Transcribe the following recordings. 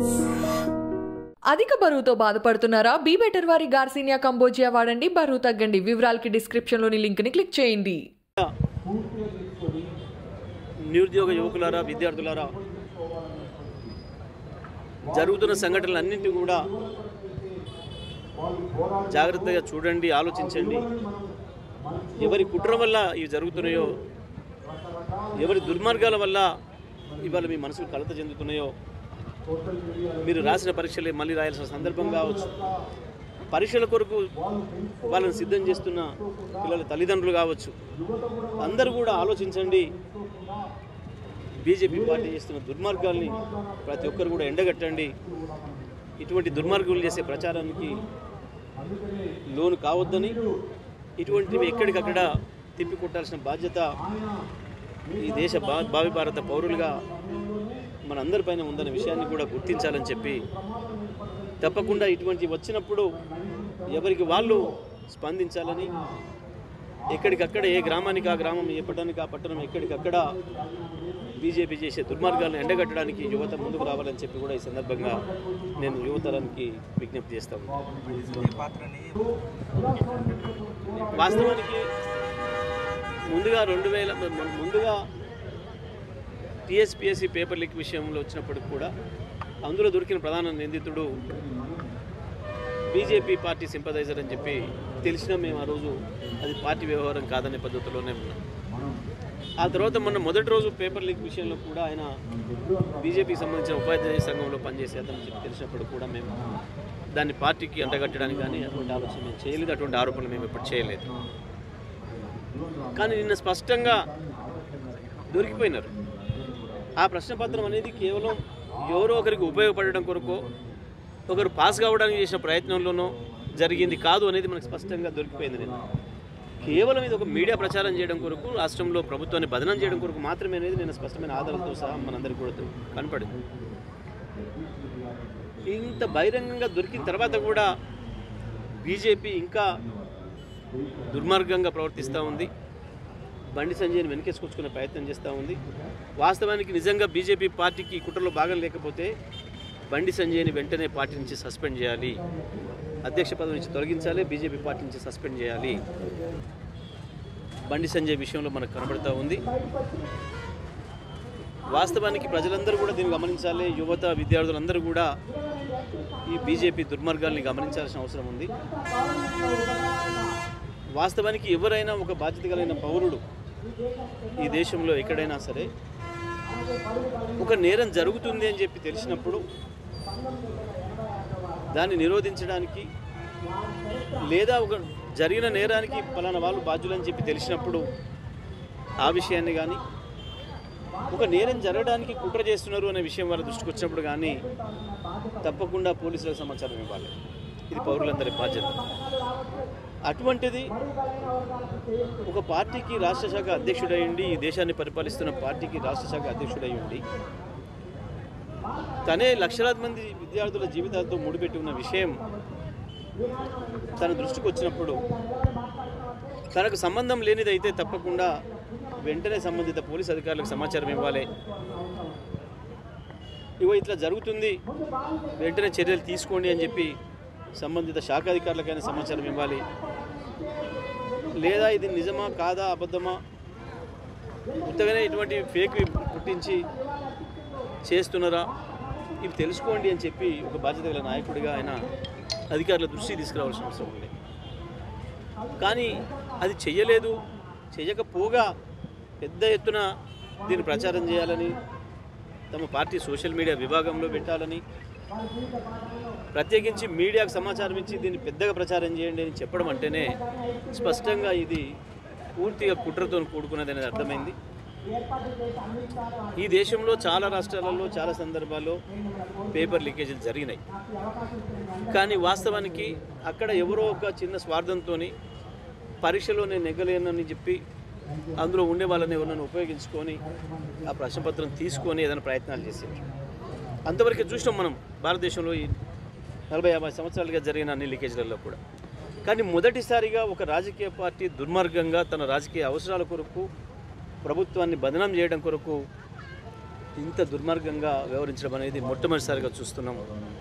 అధిక బరువుతో బాధపడుతున్నారా బీ బెటర్ వారి గార్సినియా కంబోజియా వాడండి బరువు తగ్గండి వివరాలకి డిస్క్రిప్షన్లోని లింక్ని క్లిక్ చేయండి నిరుద్యోగ యువకులారా విద్యార్థులారా జరుగుతున్న సంఘటనలన్నింటినీ కూడా జాగ్రత్తగా చూడండి ఆలోచించండి ఎవరి కుట్ర వల్ల ఇవి జరుగుతున్నాయో ఎవరి దుర్మార్గాల వల్ల ఇవాళ మీ మనసులు కలత చెందుతున్నాయో మీరు రాసిన పరీక్షలే మళ్ళీ రాయాల్సిన సందర్భం కావచ్చు పరీక్షల కొరకు వాళ్ళని సిద్ధం చేస్తున్న పిల్లల తల్లిదండ్రులు కావచ్చు అందరూ కూడా ఆలోచించండి బీజేపీ పార్టీ చేస్తున్న దుర్మార్గాల్ని ప్రతి ఒక్కరు కూడా ఎండగట్టండి ఇటువంటి దుర్మార్గులు చేసే ప్రచారానికి లోను కావద్దని ఇటువంటివి ఎక్కడికక్కడ తిప్పికొట్టాల్సిన బాధ్యత ఈ దేశ భా భావి భారత పౌరులుగా మనందరిపైన ఉందనే విషయాన్ని కూడా గుర్తించాలని చెప్పి తప్పకుండా ఇటువంటి వచ్చినప్పుడు ఎవరికి వాళ్ళు స్పందించాలని ఎక్కడికక్కడ ఏ గ్రామానికి ఆ గ్రామం ఏ పట్టణానికి ఆ పట్టణం ఎక్కడికక్కడ బీజేపీ చేసే దుర్మార్గాలను ఎండగట్టడానికి యువత ముందుకు రావాలని చెప్పి కూడా ఈ సందర్భంగా నేను యువతరానికి విజ్ఞప్తి చేస్తాను వాస్తవానికి ముందుగా రెండు వేల ముందుగా టీఎస్పిఎస్సి పేపర్ లీక్ విషయంలో వచ్చినప్పటికి కూడా అందులో దొరికిన ప్రధాన నిందితుడు బీజేపీ పార్టీ సింపదైజర్ అని చెప్పి తెలిసినా మేము ఆ రోజు అది పార్టీ వ్యవహారం కాదనే పద్ధతిలోనే ఉన్నాం ఆ తర్వాత మొన్న మొదటి రోజు పేపర్ లీక్ విషయంలో కూడా ఆయన బీజేపీకి సంబంధించిన ఉపాధ్యాయ సంఘంలో పనిచేసే అతను చెప్పి తెలిసినప్పుడు కూడా మేము దాన్ని పార్టీకి అంటగట్టడానికి కానీ అటువంటి ఆలోచన మేము చేయలేదు అటువంటి ఆరోపణలు మేము ఎప్పుడు చేయలేదు కానీ నిన్న స్పష్టంగా దొరికిపోయినారు ఆ ప్రశ్నపత్రం అనేది కేవలం ఎవరో ఒకరికి ఉపయోగపడడం కొరకో ఒకరు పాస్ కావడానికి చేసిన ప్రయత్నంలోనో జరిగింది కాదు అనేది మనకు స్పష్టంగా దొరికిపోయింది నిన్న కేవలం ఇది ఒక మీడియా ప్రచారం చేయడం కొరకు రాష్ట్రంలో ప్రభుత్వాన్ని బదనం చేయడం కొరకు మాత్రమే అనేది నేను స్పష్టమైన ఆధారాలతో సహా మనందరికీ కూడా కనపడింది ఇంత బహిరంగంగా దొరికిన తర్వాత కూడా బీజేపీ ఇంకా దుర్మార్గంగా ప్రవర్తిస్తూ ఉంది బండి సంజయ్ని వెనకేసుకొచ్చుకునే ప్రయత్నం చేస్తూ ఉంది వాస్తవానికి నిజంగా బీజేపీ పార్టీకి ఈ కుట్రలో భాగం లేకపోతే బండి సంజయ్ని వెంటనే పార్టీ నుంచి సస్పెండ్ చేయాలి అధ్యక్ష పదవి నుంచి తొలగించాలి బీజేపీ పార్టీ నుంచి సస్పెండ్ చేయాలి బండి సంజయ్ విషయంలో మనకు కనబడుతూ ఉంది వాస్తవానికి ప్రజలందరూ కూడా దీన్ని గమనించాలి యువత విద్యార్థులందరూ కూడా ఈ బీజేపీ దుర్మార్గాల్ని గమనించాల్సిన అవసరం ఉంది వాస్తవానికి ఎవరైనా ఒక బాధ్యత కలిగిన పౌరుడు ఈ దేశంలో ఎక్కడైనా సరే ఒక నేరం జరుగుతుంది అని చెప్పి తెలిసినప్పుడు దాన్ని నిరోధించడానికి లేదా ఒక జరిగిన నేరానికి పలానా వాళ్ళు బాధ్యులని చెప్పి తెలిసినప్పుడు ఆ విషయాన్ని కానీ ఒక నేరం జరగడానికి కుట్ర చేస్తున్నారు అనే విషయం వాళ్ళ దృష్టికి వచ్చినప్పుడు కానీ తప్పకుండా పోలీసులకు సమాచారం ఇవ్వాలి ఇది పౌరులందరి బాధ్యత అటువంటిది ఒక పార్టీకి రాష్ట్ర శాఖ అధ్యక్షుడయ్యండి ఈ దేశాన్ని పరిపాలిస్తున్న పార్టీకి రాష్ట్ర శాఖ అధ్యక్షుడయ్యండి తనే లక్షలాది మంది విద్యార్థుల జీవితాలతో ముడిపెట్టి ఉన్న విషయం తన దృష్టికి వచ్చినప్పుడు తనకు సంబంధం లేనిదైతే తప్పకుండా వెంటనే సంబంధిత పోలీస్ అధికారులకు సమాచారం ఇవ్వాలి ఇగో ఇట్లా జరుగుతుంది వెంటనే చర్యలు తీసుకోండి అని చెప్పి సంబంధిత శాఖ అధికారులకైనా సమాచారం ఇవ్వాలి లేదా ఇది నిజమా కాదా అబద్ధమా ఉత్తగానే ఇటువంటి ఫేక్ పుట్టించి చేస్తున్నారా ఇవి తెలుసుకోండి అని చెప్పి ఒక బాధ్యత గల నాయకుడిగా ఆయన అధికారుల దృష్టి తీసుకురావాల్సిన అవసరం ఉంది కానీ అది చెయ్యలేదు చెయ్యకపోగా పెద్ద ఎత్తున దీన్ని ప్రచారం చేయాలని తమ పార్టీ సోషల్ మీడియా విభాగంలో పెట్టాలని ప్రత్యేకించి మీడియాకు సమాచారం ఇచ్చి దీన్ని పెద్దగా ప్రచారం చేయండి అని చెప్పడం అంటేనే స్పష్టంగా ఇది పూర్తిగా కుట్రతో కూడుకున్నది అనేది అర్థమైంది ఈ దేశంలో చాలా రాష్ట్రాలలో చాలా సందర్భాల్లో పేపర్ లీకేజీలు జరిగినాయి కానీ వాస్తవానికి అక్కడ ఎవరో ఒక చిన్న స్వార్థంతో పరీక్షలో నేను నెగ్గలేనని చెప్పి అందులో ఉండే వాళ్ళని ఎవరినైనా ఉపయోగించుకొని ఆ ప్రశ్నపత్రం తీసుకొని ఏదైనా ప్రయత్నాలు చేసేవారు అంతవరకు చూసినాం మనం భారతదేశంలో ఈ నలభై యాభై సంవత్సరాలుగా జరిగిన అన్ని లీకేజీలలో కూడా కానీ మొదటిసారిగా ఒక రాజకీయ పార్టీ దుర్మార్గంగా తన రాజకీయ అవసరాల కొరకు ప్రభుత్వాన్ని బదనం చేయడం కొరకు ఇంత దుర్మార్గంగా వ్యవహరించడం అనేది మొట్టమొదటిసారిగా చూస్తున్నాం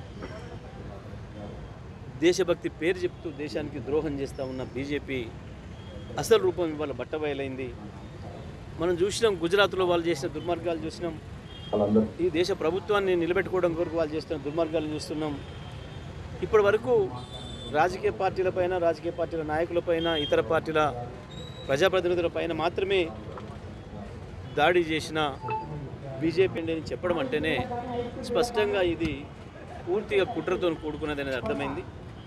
దేశభక్తి పేరు చెప్తూ దేశానికి ద్రోహం చేస్తూ ఉన్న బీజేపీ అసలు రూపం ఇవాళ బట్టబయలైంది మనం చూసినాం గుజరాత్లో వాళ్ళు చేసిన దుర్మార్గాలు చూసినాం ఈ దేశ ప్రభుత్వాన్ని నిలబెట్టుకోవడం కొరకు వాళ్ళు చేస్తున్న దుర్మార్గాలు చూస్తున్నాం ఇప్పటి వరకు రాజకీయ పార్టీలపైన రాజకీయ పార్టీల నాయకులపైన ఇతర పార్టీల ప్రజాప్రతినిధులపైన మాత్రమే దాడి చేసిన బీజేపీ అని చెప్పడం అంటేనే స్పష్టంగా ఇది పూర్తిగా కుట్రతో కూడుకున్నది అనేది అర్థమైంది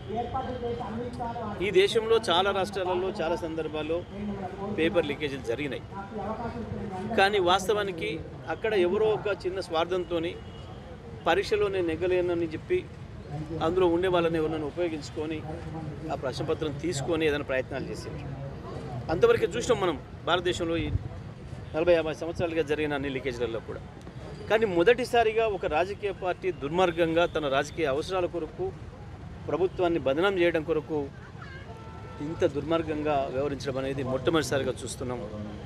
ఈ దేశంలో చాలా రాష్ట్రాలలో చాలా సందర్భాల్లో పేపర్ లీకేజీలు జరిగినాయి కానీ వాస్తవానికి అక్కడ ఎవరో ఒక చిన్న స్వార్థంతో పరీక్షలో నేను నెగ్గలేనని చెప్పి అందులో ఉండే వాళ్ళని ఎవరినైనా ఉపయోగించుకొని ఆ ప్రశ్నపత్రం తీసుకొని ఏదైనా ప్రయత్నాలు చేసేది అంతవరకు చూసినాం మనం భారతదేశంలో ఈ నలభై యాభై సంవత్సరాలుగా జరిగిన అన్ని లీకేజీలలో కూడా కానీ మొదటిసారిగా ఒక రాజకీయ పార్టీ దుర్మార్గంగా తన రాజకీయ అవసరాల కొరకు ప్రభుత్వాన్ని బదనాం చేయడం కొరకు ఇంత దుర్మార్గంగా వ్యవహరించడం అనేది మొట్టమొదటిసారిగా చూస్తున్నాం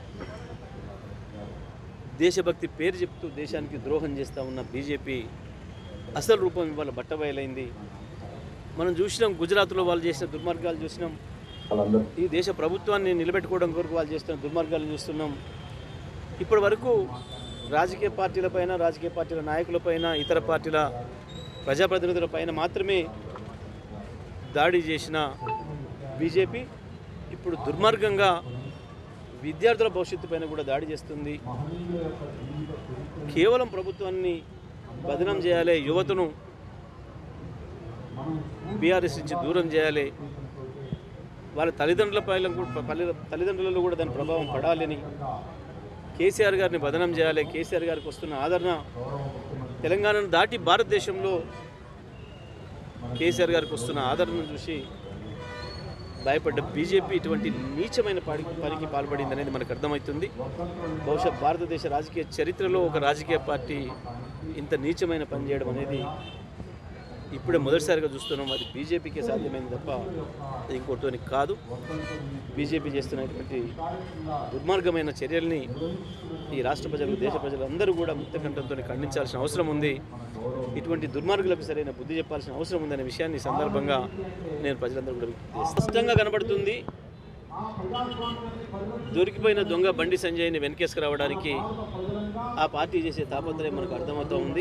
దేశభక్తి పేరు చెప్తూ దేశానికి ద్రోహం చేస్తూ ఉన్న బీజేపీ అసలు రూపం ఇవాళ బట్టబయలైంది మనం చూసినాం గుజరాత్లో వాళ్ళు చేసిన దుర్మార్గాలు చూసినాం ఈ దేశ ప్రభుత్వాన్ని నిలబెట్టుకోవడం కొరకు వాళ్ళు చేస్తున్న దుర్మార్గాలు చూస్తున్నాం ఇప్పటి వరకు రాజకీయ పార్టీలపైన రాజకీయ పార్టీల నాయకులపైన ఇతర పార్టీల ప్రజాప్రతినిధులపైన మాత్రమే దాడి చేసిన బీజేపీ ఇప్పుడు దుర్మార్గంగా విద్యార్థుల భవిష్యత్తు పైన కూడా దాడి చేస్తుంది కేవలం ప్రభుత్వాన్ని బదనం చేయాలి యువతను బీఆర్ఎస్ నుంచి దూరం చేయాలి వాళ్ళ తల్లిదండ్రుల పైన కూడా పల్లె- తల్లిదండ్రులలో కూడా దాని ప్రభావం పడాలని కేసీఆర్ గారిని బదనం చేయాలి కేసీఆర్ గారికి వస్తున్న ఆదరణ తెలంగాణను దాటి భారతదేశంలో కేసీఆర్ గారికి వస్తున్న ఆదరణను చూసి భయపడ్డ బీజేపీ ఇటువంటి నీచమైన పని పనికి పాల్పడింది అనేది మనకు అర్థమవుతుంది బహుశా భారతదేశ రాజకీయ చరిత్రలో ఒక రాజకీయ పార్టీ ఇంత నీచమైన పని చేయడం అనేది ఇప్పుడే మొదటిసారిగా చూస్తున్నాం అది బీజేపీకే సాధ్యమైంది తప్ప అది ఇంకోటిని కాదు బీజేపీ చేస్తున్నటువంటి దుర్మార్గమైన చర్యల్ని ఈ రాష్ట్ర ప్రజలు దేశ ప్రజలు అందరూ కూడా ముక్తకంఠంతో ఖండించాల్సిన అవసరం ఉంది ఇటువంటి దుర్మార్గులకు సరైన బుద్ధి చెప్పాల్సిన అవసరం ఉందనే విషయాన్ని ఈ సందర్భంగా నేను ప్రజలందరూ కూడా విజ్ఞప్తి చేస్తున్నాను. స్పష్టంగా కనబడుతుంది దొరికిపోయిన దొంగ బండి సంజయ్ని వెనకేసుకురావడానికి ఆ పార్టీ చేసే తాపత్రయం మనకు అర్థమవుతూ ఉంది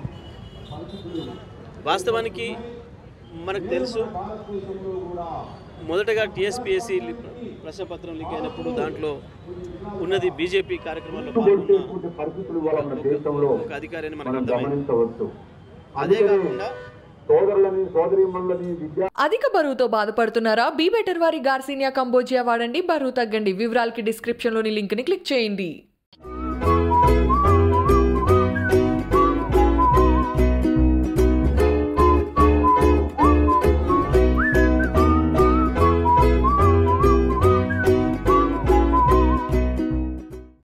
వాస్తవానికి మనకు తెలుసు మొదటగా టీఎస్పీఎస్సీ ప్రశ్నపత్రం లీక్ అయినప్పుడు దాంట్లో ఉన్నది బీజేపీ కార్యక్రమాల్లో పాల్గొన్న పరిస్థితులు ఇవాళ మన దేశంలో ఒక అధికారి అని మనకు మనం అర్థమైంది గమనించవచ్చు అదే అందుకనే కాకుండా సోదరులని సోదరీమణులని విద్యా అధిక బరువుతో బాధపడుతున్నారా బీ బెటర్ వారి గార్సినియా కంబోజియా వాడండి బరువు తగ్గండి వివరాలకి డిస్క్రిప్షన్లోని లింక్ని క్లిక్ చేయండి